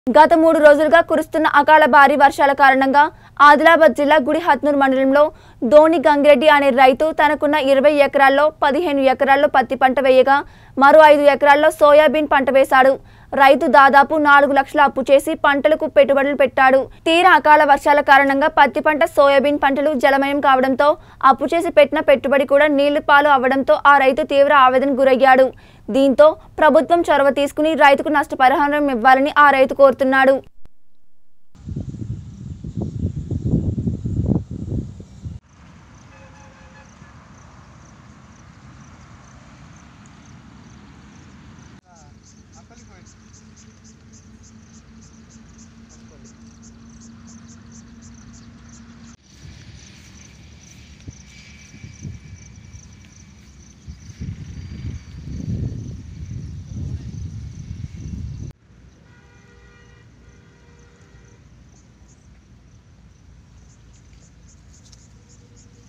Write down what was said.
గత మూడు రోజులుగా కురుస్తున్న అకాల భారీ వర్షాల కారణంగా ఆదిలాబాద్ జిల్లా గుడిహత్నూర్ మండలంలో ధోని గంగిరెడ్డి అనే రైతు తనకున్న ఇరవై ఎకరాల్లో పదిహేను ఎకరాల్లో పత్తి పంట వేయగా మరో ఐదు ఎకరాల్లో సోయాబీన్ పంట వేశాడు రైతు దాదాపు నాలుగు లక్షల అప్పు చేసి పంటలకు పెట్టుబడులు పెట్టాడు తీరా అకాల వర్షాల కారణంగా పత్తి పంట సోయాబీన్ పంటలు జలమయం కావడంతో అప్పు చేసి పెట్టిన పెట్టుబడి కూడా నీళ్లు పాలు అవ్వడంతో ఆ రైతు తీవ్ర ఆవేదన గురయ్యాడు దీంతో ప్రభుత్వం చొరవ తీసుకుని రైతుకు నష్టపరిహారం ఇవ్వాలని ఆ రైతు కోరుతున్నాడు